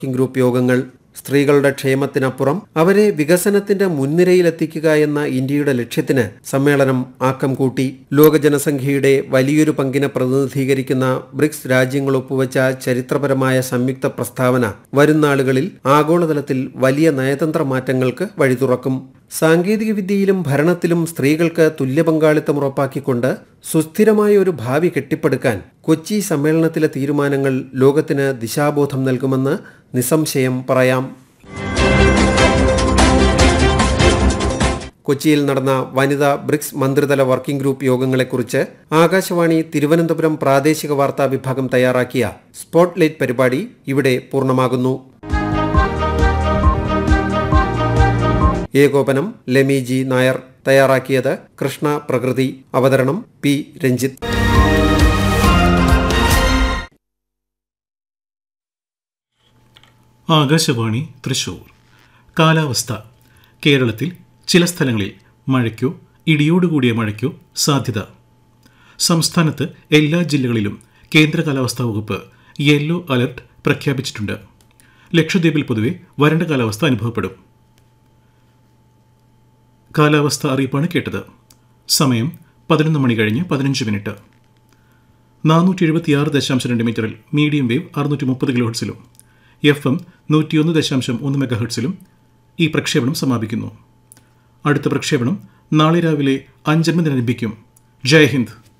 working group യോഗങ്ങൾ സ്ത്രീകളുടെ ക്ഷേമത്തിനപ്പുറം അവരെ വികസനത്തിന്റെ മുൻനിരയിലെത്തിക്കുക എന്ന ഇന്ത്യയുടെ ലക്ഷ്യത്തിന് സമ്മേളനം ആക്കം കൂട്ടി ലോക ജനസംഖ്യയുടെ വലിയൊരു പങ്കിനെ പ്രതിനിധീകരിക്കുന്ന ബ്രിക്സ് രാജ്യങ്ങൾ ഒപ്പുവച്ച ചരിത്രപരമായ സംയുക്ത പ്രസ്താവന വരും നാളുകളിൽ ആഗോളതലത്തിൽ വലിയ നയതന്ത്ര മാറ്റങ്ങൾക്ക് വഴി തുറക്കും സാങ്കേതികവിദ്യയിലും ഭരണത്തിലും സ്ത്രീകൾക്ക് തുല്യ പങ്കാളിത്തം ഉറപ്പാക്കിക്കൊണ്ട് സുസ്ഥിരമായ ഒരു ഭാവി കെട്ടിപ്പടുക്കാൻ കൊച്ചി സമ്മേളനത്തിലെ തീരുമാനങ്ങൾ ലോകത്തിന് ദിശാബോധം നൽകുമെന്ന് നിസ്സംശയം പറയാം കൊച്ചിയിൽ നടന്ന വനിതാ ബ്രിക്സ് മന്ത്രിതല വർക്കിംഗ് ഗ്രൂപ്പ് യോഗങ്ങളെക്കുറിച്ച് ആകാശവാണി തിരുവനന്തപുരം പ്രാദേശിക വാർത്താ വിഭാഗം തയ്യാറാക്കിയ സ്പോട്ട്ലൈറ്റ് പരിപാടി ഇവിടെ പൂർണ്ണമാകുന്നു ഏകോപനം ലെമി ജി നായർ തയ്യാറാക്കിയത് കൃഷ്ണ പ്രകൃതി അവതരണം പി രഞ്ജിത്ത് ആകാശവാണി തൃശൂർ കാലാവസ്ഥ കേരളത്തിൽ ചില സ്ഥലങ്ങളിൽ മഴയ്ക്കോ ഇടിയോടുകൂടിയ മഴയ്ക്കോ സാധ്യത സംസ്ഥാനത്ത് എല്ലാ ജില്ലകളിലും കേന്ദ്ര കാലാവസ്ഥാ വകുപ്പ് യെല്ലോ അലർട്ട് പ്രഖ്യാപിച്ചിട്ടുണ്ട് ലക്ഷദ്വീപിൽ പൊതുവെ വരണ്ട കാലാവസ്ഥ അനുഭവപ്പെടും കാലാവസ്ഥ അറിയിപ്പാണ് കേട്ടത് സമയം പതിനൊന്ന് മണി കഴിഞ്ഞ് പതിനഞ്ച് മിനിറ്റ് നാനൂറ്റി എഴുപത്തിയാറ് ദശാംശം രണ്ട് മീറ്ററിൽ മീഡിയം വേവ് അറുന്നൂറ്റി മുപ്പത് കിലോ ഹെർട്സിലും എഫ് എം നൂറ്റിയൊന്ന് ദശാംശം ഒന്ന് മെഗാ ഹെർട്സിലും ഈ പ്രക്ഷേപണം സമാപിക്കുന്നു അടുത്ത പ്രക്ഷേപണം നാളെ രാവിലെ അഞ്ചൻപതിനാരംഭിക്കും ജയ് ഹിന്ദ്